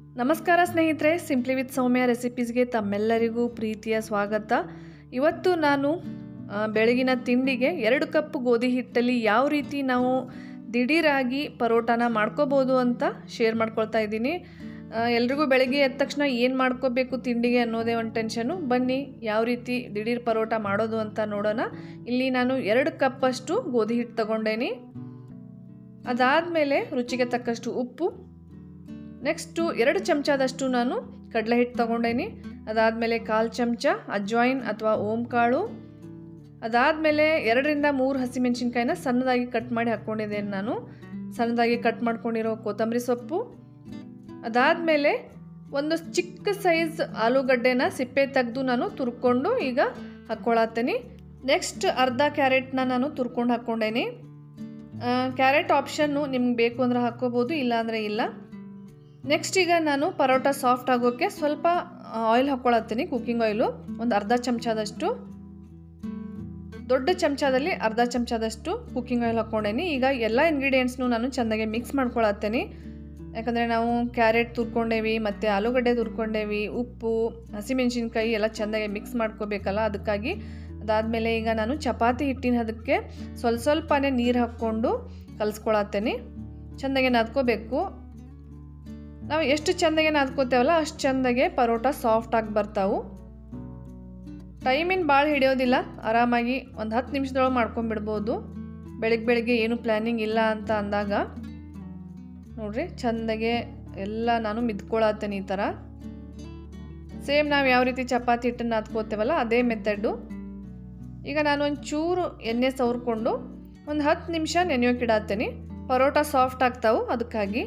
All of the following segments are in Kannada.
ನಮಸ್ಕಾರ ಸ್ನೇಹಿತರೆ ಸಿಂಪ್ಲಿ ವಿತ್ ಸೌಮ್ಯ ರೆಸಿಪೀಸ್ಗೆ ತಮ್ಮೆಲ್ಲರಿಗೂ ಪ್ರೀತಿಯ ಸ್ವಾಗತ ಇವತ್ತು ನಾನು ಆ, ಬೆಳಗಿನ ತಿಂಡಿಗೆ ಎರಡು ಕಪ್ ಗೋಧಿ ಹಿಟ್ಟಲ್ಲಿ ಯಾವ ರೀತಿ ನಾವು ದಿಢೀರಾಗಿ ಪರೋಟಾನ ಮಾಡ್ಕೋಬೋದು ಅಂತ ಶೇರ್ ಮಾಡ್ಕೊಳ್ತಾ ಇದ್ದೀನಿ ಆ, ಎಲ್ರಿಗೂ ಬೆಳಗ್ಗೆ ಎದ್ದ ತಕ್ಷಣ ಏನು ಮಾಡ್ಕೋಬೇಕು ತಿಂಡಿಗೆ ಅನ್ನೋದೇ ಒಂದು ಟೆನ್ಷನು ಬನ್ನಿ ಯಾವ ರೀತಿ ದಿಢೀರ್ ಪರೋಟ ಮಾಡೋದು ಅಂತ ನೋಡೋಣ ಇಲ್ಲಿ ನಾನು ಎರಡು ಕಪ್ಪಷ್ಟು ಗೋಧಿ ಹಿಟ್ಟು ತಗೊಂಡೇನಿ ಅದಾದಮೇಲೆ ರುಚಿಗೆ ತಕ್ಕಷ್ಟು ಉಪ್ಪು ನೆಕ್ಸ್ಟು ಎರಡು ಚಮಚದಷ್ಟು ನಾನು ಕಡಲೆ ಹಿಟ್ಟು ತೊಗೊಂಡೇನಿ ಅದಾದಮೇಲೆ ಕಾಲು ಚಮಚ ಅಜ್ವಾಯಿನ್ ಅಥವಾ ಓಂ ಕಾಳು ಅದಾದಮೇಲೆ ಎರಡರಿಂದ ಮೂರು ಹಸಿಮೆಣಸಿನ್ಕಾಯಿನ ಸಣ್ಣದಾಗಿ ಕಟ್ ಮಾಡಿ ಹಾಕ್ಕೊಂಡಿದ್ದೇನೆ ನಾನು ಸಣ್ಣದಾಗಿ ಕಟ್ ಮಾಡ್ಕೊಂಡಿರೋ ಕೊತ್ತಂಬರಿ ಸೊಪ್ಪು ಅದಾದಮೇಲೆ ಒಂದು ಚಿಕ್ಕ ಸೈಜ್ ಆಲೂಗಡ್ಡೆನ ಸಿಪ್ಪೆ ತೆಗೆದು ನಾನು ತುರ್ಕೊಂಡು ಈಗ ಹಾಕ್ಕೊಳತ್ತೀನಿ ನೆಕ್ಸ್ಟ್ ಅರ್ಧ ಕ್ಯಾರೆಟ್ನ ನಾನು ತುರ್ಕೊಂಡು ಹಾಕ್ಕೊಂಡೇನಿ ಕ್ಯಾರೆಟ್ ಆಪ್ಷನ್ನು ನಿಮ್ಗೆ ಬೇಕು ಅಂದ್ರೆ ಹಾಕ್ಕೋಬೋದು ಇಲ್ಲಾಂದರೆ ಇಲ್ಲ ನೆಕ್ಸ್ಟ್ ಈಗ ನಾನು ಪರೋಟ ಸಾಫ್ಟ್ ಆಗೋಕ್ಕೆ ಸ್ವಲ್ಪ ಆಯಿಲ್ ಹಾಕ್ಕೊಳತ್ತೀನಿ ಕುಕ್ಕಿಂಗ್ ಆಯಿಲು ಒಂದು ಅರ್ಧ ಚಮಚದಷ್ಟು ದೊಡ್ಡ ಚಮಚದಲ್ಲಿ ಅರ್ಧ ಚಮಚದಷ್ಟು ಕುಕ್ಕಿಂಗ್ ಆಯಿಲ್ ಹಾಕ್ಕೊಂಡೇನಿ ಈಗ ಎಲ್ಲ ಇಂಗ್ರೀಡಿಯೆಂಟ್ಸ್ನು ನಾನು ಚೆಂದಾಗಿ ಮಿಕ್ಸ್ ಮಾಡ್ಕೊಳತ್ತೀನಿ ಯಾಕಂದರೆ ನಾವು ಕ್ಯಾರೆಟ್ ತುರ್ಕೊಂಡೇವಿ ಮತ್ತು ಆಲೂಗಡ್ಡೆ ತುರ್ಕೊಂಡೇವಿ ಉಪ್ಪು ಹಸಿಮೆಣ್ಸಿನ್ಕಾಯಿ ಎಲ್ಲ ಚೆಂದಾಗಿ ಮಿಕ್ಸ್ ಮಾಡ್ಕೋಬೇಕಲ್ಲ ಅದಕ್ಕಾಗಿ ಅದಾದಮೇಲೆ ಈಗ ನಾನು ಚಪಾತಿ ಹಿಟ್ಟಿನ ಅದಕ್ಕೆ ಸ್ವಲ್ಪ ಸ್ವಲ್ಪನೇ ನೀರು ಹಾಕ್ಕೊಂಡು ಕಲಿಸ್ಕೊಳತ್ತೇನೆ ಚೆಂದಾಗೆ ನಾದ್ಕೋಬೇಕು ನಾವು ಎಷ್ಟು ಚೆಂದಾಗೆ ನಾದ್ಕೋತೇವಲ್ಲ ಅಷ್ಟು ಚೆಂದಾಗೆ ಪರೋಟ ಸಾಫ್ಟಾಗಿ ಬರ್ತಾವು ಟೈಮಿನ ಭಾಳ ಹಿಡಿಯೋದಿಲ್ಲ ಆರಾಮಾಗಿ ಒಂದು ಹತ್ತು ನಿಮಿಷದೊಳಗೆ ಮಾಡ್ಕೊಂಬಿಡ್ಬೋದು ಬೆಳಗ್ಗೆ ಬೆಳಗ್ಗೆ ಏನು ಪ್ಲ್ಯಾನಿಂಗ್ ಇಲ್ಲ ಅಂತ ಅಂದಾಗ ನೋಡ್ರಿ ಚೆಂದಾಗೆ ಎಲ್ಲ ನಾನು ಮಿದ್ಕೊಳತ್ತೇನೆ ಈ ಥರ ಸೇಮ್ ನಾವು ಯಾವ ರೀತಿ ಚಪಾತಿ ಹಿಟ್ಟನ್ನು ನಾದ್ಕೋತೇವಲ್ಲ ಅದೇ ಮೆಥಡ್ಡು ಈಗ ನಾನು ಒಂದು ಚೂರು ಎಣ್ಣೆ ಸವರ್ಕೊಂಡು ಒಂದು ಹತ್ತು ನಿಮಿಷ ನೆನೆಯೋಕೆ ಇಡತ್ತೇನೆ ಪರೋಟ ಸಾಫ್ಟ್ ಆಗ್ತಾವು ಅದಕ್ಕಾಗಿ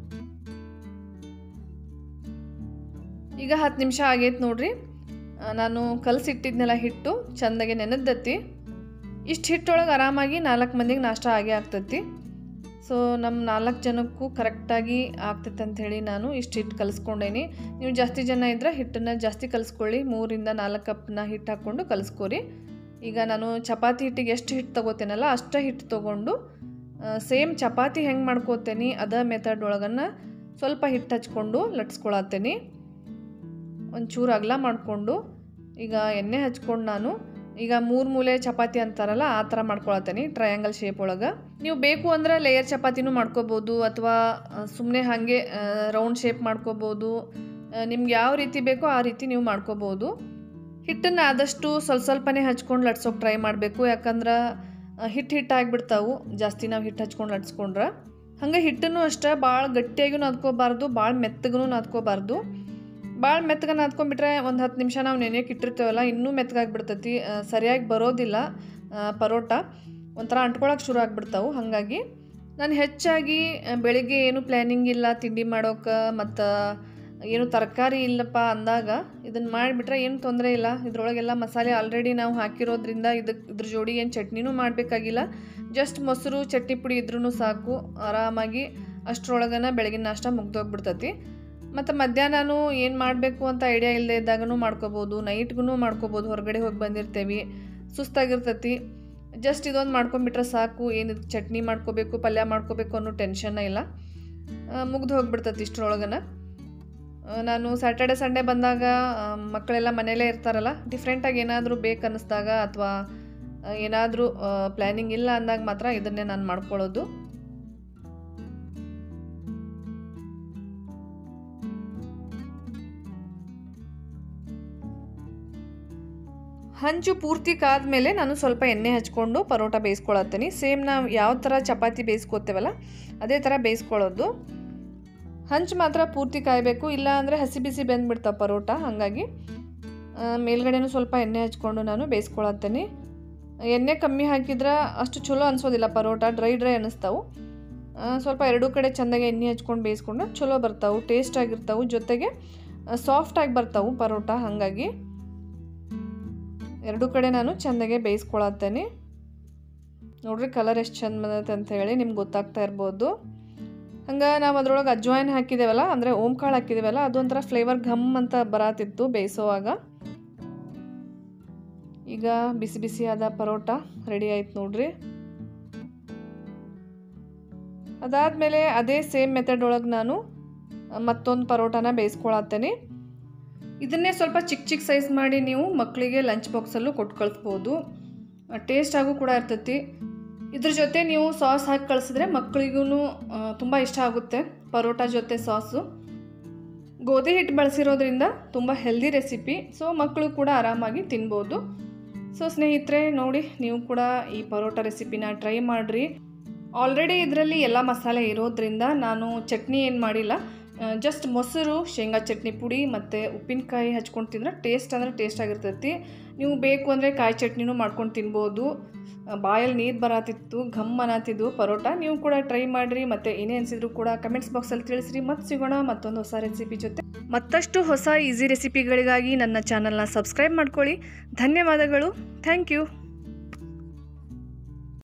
ಈಗ ಹತ್ತು ನಿಮಿಷ ಆಗೈತೆ ನೋಡ್ರಿ ಆ, ನಾನು ಕಲಸಿಟ್ಟಿದ್ನೆಲ್ಲ ಹಿಟ್ಟು ಚೆಂದಾಗೆ ನೆನೆದತ್ತಿ ಇಷ್ಟು ಹಿಟ್ಟೊಳಗೆ ಆರಾಮಾಗಿ ನಾಲ್ಕು ಮಂದಿಗೆ ನಾಷ್ಟ ಆಗೇ ಆಗ್ತೈತಿ ಸೊ ನಮ್ಮ ನಾಲ್ಕು ಜನಕ್ಕೂ ಕರೆಕ್ಟಾಗಿ ಆಗ್ತೈತೆ ಅಂಥೇಳಿ ನಾನು ಇಷ್ಟು ಹಿಟ್ಟು ಕಲಿಸ್ಕೊಂಡೇನಿ ನೀವು ಜಾಸ್ತಿ ಜನ ಇದ್ದರೆ ಹಿಟ್ಟನ್ನು ಜಾಸ್ತಿ ಕಲಿಸ್ಕೊಳ್ಳಿ ಮೂರಿಂದ ನಾಲ್ಕು ಕಪ್ನ ಹಿಟ್ಟು ಹಾಕ್ಕೊಂಡು ಕಲಿಸ್ಕೊರಿ ಈಗ ನಾನು ಚಪಾತಿ ಹಿಟ್ಟಿಗೆ ಎಷ್ಟು ಹಿಟ್ಟು ತೊಗೋತೇನಲ್ಲ ಅಷ್ಟೇ ಹಿಟ್ಟು ತೊಗೊಂಡು ಸೇಮ್ ಚಪಾತಿ ಹೆಂಗೆ ಮಾಡ್ಕೋತೇನೆ ಅದ ಮೆಥಡ್ ಒಳಗನ್ನು ಸ್ವಲ್ಪ ಹಿಟ್ಟು ಹಚ್ಕೊಂಡು ಲಟ್ಸ್ಕೊಳತ್ತೇನೆ ಒಂಚೂರು ಅಗಲ ಮಾಡಿಕೊಂಡು ಈಗ ಎಣ್ಣೆ ಹಚ್ಕೊಂಡು ನಾನು ಈಗ ಮೂರು ಮೂಲೆ ಚಪಾತಿ ಅಂತಾರಲ್ಲ ಆ ಥರ ಮಾಡ್ಕೊಳತ್ತೇನೆ ಟ್ರಯಾಂಗಲ್ ಶೇಪ್ ಒಳಗೆ ನೀವು ಬೇಕು ಅಂದ್ರೆ ಲೇಯರ್ ಚಪಾತಿನೂ ಮಾಡ್ಕೋಬೋದು ಅಥವಾ ಸುಮ್ಮನೆ ಹಾಗೆ ರೌಂಡ್ ಶೇಪ್ ಮಾಡ್ಕೋಬೋದು ನಿಮ್ಗೆ ಯಾವ ರೀತಿ ಬೇಕೋ ಆ ರೀತಿ ನೀವು ಮಾಡ್ಕೋಬೋದು ಹಿಟ್ಟನ್ನು ಆದಷ್ಟು ಸ್ವಲ್ಪ ಸ್ವಲ್ಪನೇ ಹಚ್ಕೊಂಡು ಲಟ್ಸೋಕೆ ಟ್ರೈ ಮಾಡಬೇಕು ಯಾಕಂದ್ರೆ ಹಿಟ್ಟು ಹಿಟ್ಟು ಆಗಿಬಿಡ್ತಾವು ಜಾಸ್ತಿ ನಾವು ಹಿಟ್ಟು ಹಚ್ಕೊಂಡು ಲಟ್ಸ್ಕೊಂಡ್ರೆ ಹಂಗೆ ಹಿಟ್ಟನ್ನು ಅಷ್ಟೇ ಭಾಳ ಗಟ್ಟಿಯಾಗೂ ನಾದ್ಕೋಬಾರ್ದು ಭಾಳ ಮೆತ್ತಗೂ ನಾದ್ಕೋಬಾರ್ದು ಭಾಳ ಮೆತ್ತಗೆ ನಾದ್ಕೊಂಡ್ಬಿಟ್ರೆ ಒಂದು ಹತ್ತು ನಿಮಿಷ ನಾವು ನೆನೆಯೋಕೆ ಇಟ್ಟಿರ್ತೇವಲ್ಲ ಇನ್ನೂ ಮೆತ್ತಗಾಗ್ಬಿಡ್ತೈತಿ ಆ, ಸರಿಯಾಗಿ ಬರೋದಿಲ್ಲ ಆ, ಪರೋಟ ಒಂಥರ ಅಂಟ್ಕೊಳಕ್ಕೆ ಶುರು ಆಗ್ಬಿಡ್ತಾವು ಹಾಗಾಗಿ ನಾನು ಹೆಚ್ಚಾಗಿ ಆ, ಬೆಳಿಗ್ಗೆ ಏನು ಪ್ಲ್ಯಾನಿಂಗ್ ಇಲ್ಲ ತಿಂಡಿ ಮಾಡೋಕೆ ಮತ್ತು ಏನು ತರಕಾರಿ ಇಲ್ಲಪ್ಪ ಅಂದಾಗ ಇದನ್ನು ಮಾಡಿಬಿಟ್ರೆ ಏನು ತೊಂದರೆ ಇಲ್ಲ ಇದ್ರೊಳಗೆಲ್ಲ ಮಸಾಲೆ ಆಲ್ರೆಡಿ ನಾವು ಹಾಕಿರೋದ್ರಿಂದ ಇದಕ್ಕೆ ಇದ್ರ ಜೋಡಿ ಏನು ಚಟ್ನಿನೂ ಮಾಡಬೇಕಾಗಿಲ್ಲ ಜಸ್ಟ್ ಮೊಸರು ಚಟ್ನಿ ಪುಡಿ ಇದ್ರೂ ಸಾಕು ಆರಾಮಾಗಿ ಅಷ್ಟರೊಳಗನ ಬೆಳಗಿನ ನಾಷ್ಟ ಮುಗ್ದೋಗ್ಬಿಡ್ತೈತಿ ಮತ್ತು ಮಧ್ಯಾಹ್ನನೂ ಏನು ಮಾಡಬೇಕು ಅಂತ ಐಡಿಯಾ ಇಲ್ಲದೆ ಇದ್ದಾಗೂ ಮಾಡ್ಕೋಬೋದು ನೈಟ್ಗೂ ಮಾಡ್ಕೋಬೋದು ಹೊರಗಡೆ ಹೋಗಿ ಬಂದಿರ್ತೇವೆ ಸುಸ್ತಾಗಿರ್ತೈತಿ ಜಸ್ಟ್ ಇದೊಂದು ಮಾಡ್ಕೊಂಬಿಟ್ರೆ ಸಾಕು ಏನು ಇದಕ್ಕೆ ಚಟ್ನಿ ಮಾಡ್ಕೋಬೇಕು ಪಲ್ಯ ಮಾಡ್ಕೋಬೇಕು ಅನ್ನೋ ಟೆನ್ಷನ್ನ ಇಲ್ಲ ಮುಗ್ದು ಹೋಗ್ಬಿಡ್ತೈತಿ ಇಷ್ಟರೊಳಗನ ಆ, ನಾನು ಸ್ಯಾಟರ್ಡೆ ಸಂಡೇ ಬಂದಾಗ ಆ, ಮಕ್ಕಳೆಲ್ಲ ಮನೇಲೇ ಇರ್ತಾರಲ್ಲ ಡಿಫ್ರೆಂಟಾಗಿ ಏನಾದರೂ ಬೇಕು ಅನ್ನಿಸ್ದಾಗ ಅಥವಾ ಏನಾದರೂ ಪ್ಲ್ಯಾನಿಂಗ್ ಇಲ್ಲ ಅಂದಾಗ ಮಾತ್ರ ಇದನ್ನೇ ನಾನು ಮಾಡ್ಕೊಳ್ಳೋದು ಹಂಚು ಪೂರ್ತಿ ಕಾದ್ಮೇಲೆ ನಾನು ಸ್ವಲ್ಪ ಎಣ್ಣೆ ಹಚ್ಕೊಂಡು ಪರೋಟ ಬೇಯಿಸ್ಕೊಳತ್ತೀನಿ ಸೇಮ್ ನಾವು ಯಾವ ಥರ ಚಪಾತಿ ಬೇಯಿಸ್ಕೊತೇವಲ್ಲ ಅದೇ ಥರ ಬೇಯಿಸ್ಕೊಳ್ಳೋದು ಹಂಚು ಮಾತ್ರ ಪೂರ್ತಿ ಕಾಯಬೇಕು ಇಲ್ಲ ಅಂದರೆ ಹಸಿ ಬಿಸಿ ಬೆಂದ್ಬಿಡ್ತಾವೆ ಪರೋಟ ಹಾಗಾಗಿ ಆ, ಮೇಲ್ಗಡೆನೂ ಸ್ವಲ್ಪ ಎಣ್ಣೆ ಹಚ್ಕೊಂಡು ನಾನು ಬೇಯಿಸ್ಕೊಳತ್ತೀನಿ ಎಣ್ಣೆ ಕಮ್ಮಿ ಹಾಕಿದ್ರೆ ಅಷ್ಟು ಚಲೋ ಅನಿಸೋದಿಲ್ಲ ಪರೋಟ ಡ್ರೈ ಡ್ರೈ ಅನ್ನಿಸ್ತಾವು ಆ, ಸ್ವಲ್ಪ ಎರಡೂ ಕಡೆ ಚೆಂದಾಗಿ ಎಣ್ಣೆ ಹಚ್ಕೊಂಡು ಬೇಯಿಸ್ಕೊಂಡ್ರೆ ಚಲೋ ಬರ್ತಾವೆ ಟೇಸ್ಟ್ ಆಗಿರ್ತಾವೆ ಜೊತೆಗೆ ಸಾಫ್ಟಾಗಿ ಬರ್ತಾವೆ ಪರೋಟ ಹಾಗಾಗಿ ಎರಡೂ ಕಡೆ ನಾನು ಚೆಂದಾಗೆ ಬೇಯಿಸ್ಕೊಳತ್ತೇನೆ ನೋಡ್ರಿ ಕಲರ್ ಎಷ್ಟು ಚಂದ ಬಂದೈತೆ ಅಂತ ಹೇಳಿ ನಿಮ್ಗೆ ಗೊತ್ತಾಗ್ತಾ ಇರ್ಬೋದು ಹಂಗೆ ನಾವು ಅದ್ರೊಳಗೆ ಅಜ್ವಾಯಿನ್ ಹಾಕಿದ್ದೇವಲ್ಲ ಅಂದರೆ ಓಂಕಾಳು ಹಾಕಿದ್ದೇವಲ್ಲ ಅದೊಂಥರ ಫ್ಲೇವರ್ ಘಮ್ ಅಂತ ಬರಾತಿತ್ತು ಬೇಯಿಸೋವಾಗ ಈಗ ಬಿಸಿ ಬಿಸಿಯಾದ ಪರೋಟ ರೆಡಿ ಆಯ್ತು ನೋಡ್ರಿ ಅದಾದಮೇಲೆ ಅದೇ ಸೇಮ್ ಮೆಥಡ್ ಒಳಗೆ ನಾನು ಮತ್ತೊಂದು ಪರೋಟಾನ ಬೇಯಿಸ್ಕೊಳತ್ತೇನೆ ಇದನ್ನೇ ಸ್ವಲ್ಪ ಚಿಕ್ಕ ಚಿಕ್ಕ ಸೈಜ್ ಮಾಡಿ ನೀವು ಮಕ್ಕಳಿಗೆ ಲಂಚ್ ಬಾಕ್ಸಲ್ಲೂ ಕೊಟ್ಟು ಕಳಿಸ್ಬೋದು ಟೇಸ್ಟ್ ಆಗು ಕೂಡ ಇರ್ತೈತಿ ಇದ್ರ ಜೊತೆ ನೀವು ಸಾಸ್ ಹಾಕಿ ಕಳಿಸಿದ್ರೆ ಮಕ್ಕಳಿಗೂ ತುಂಬ ಇಷ್ಟ ಆಗುತ್ತೆ ಪರೋಟ ಜೊತೆ ಸಾಸು ಗೋಧಿ ಹಿಟ್ಟು ಬಳಸಿರೋದ್ರಿಂದ ತುಂಬ ಹೆಲ್ದಿ ರೆಸಿಪಿ ಸೊ ಮಕ್ಕಳು ಕೂಡ ಆರಾಮಾಗಿ ತಿನ್ಬೋದು ಸೊ ಸ್ನೇಹಿತರೆ ನೋಡಿ ನೀವು ಕೂಡ ಈ ಪರೋಟ ರೆಸಿಪಿನ ಟ್ರೈ ಮಾಡಿರಿ ಆಲ್ರೆಡಿ ಇದರಲ್ಲಿ ಎಲ್ಲ ಮಸಾಲೆ ಇರೋದ್ರಿಂದ ನಾನು ಚಟ್ನಿ ಏನು ಮಾಡಿಲ್ಲ ಜಸ್ಟ್ ಮೊಸರು ಶೇಂಗಾ ಚಟ್ನಿ ಪುಡಿ ಮತ್ತು ಉಪ್ಪಿನಕಾಯಿ ಹಚ್ಕೊಂಡು ತಿಂದರೆ ಟೇಸ್ಟ್ ಅಂದರೆ ಟೇಸ್ಟ್ ಆಗಿರ್ತೈತಿ ನೀವು ಬೇಕು ಅಂದರೆ ಕಾಯಿ ಚಟ್ನಿನೂ ಮಾಡ್ಕೊಂಡು ತಿನ್ಬೋದು ಬಾಯಲ್ಲಿ ನೀರು ಬರತ್ತಿತ್ತು ಘಮ್ ಅನ್ನತ್ತಿದ್ದು ಪರೋಟ ನೀವು ಕೂಡ ಟ್ರೈ ಮಾಡಿರಿ ಮತ್ತು ಏನೇ ಅನಿಸಿದ್ರು ಕೂಡ ಕಮೆಂಟ್ಸ್ ಬಾಕ್ಸಲ್ಲಿ ತಿಳಿಸ್ರಿ ಮತ್ತೆ ಸಿಗೋಣ ಮತ್ತೊಂದು ಹೊಸ ರೆಸಿಪಿ ಜೊತೆ ಮತ್ತಷ್ಟು ಹೊಸ ಈಸಿ ರೆಸಿಪಿಗಳಿಗಾಗಿ ನನ್ನ ಚಾನಲ್ನ ಸಬ್ಸ್ಕ್ರೈಬ್ ಮಾಡ್ಕೊಳ್ಳಿ ಧನ್ಯವಾದಗಳು ಥ್ಯಾಂಕ್ ಯು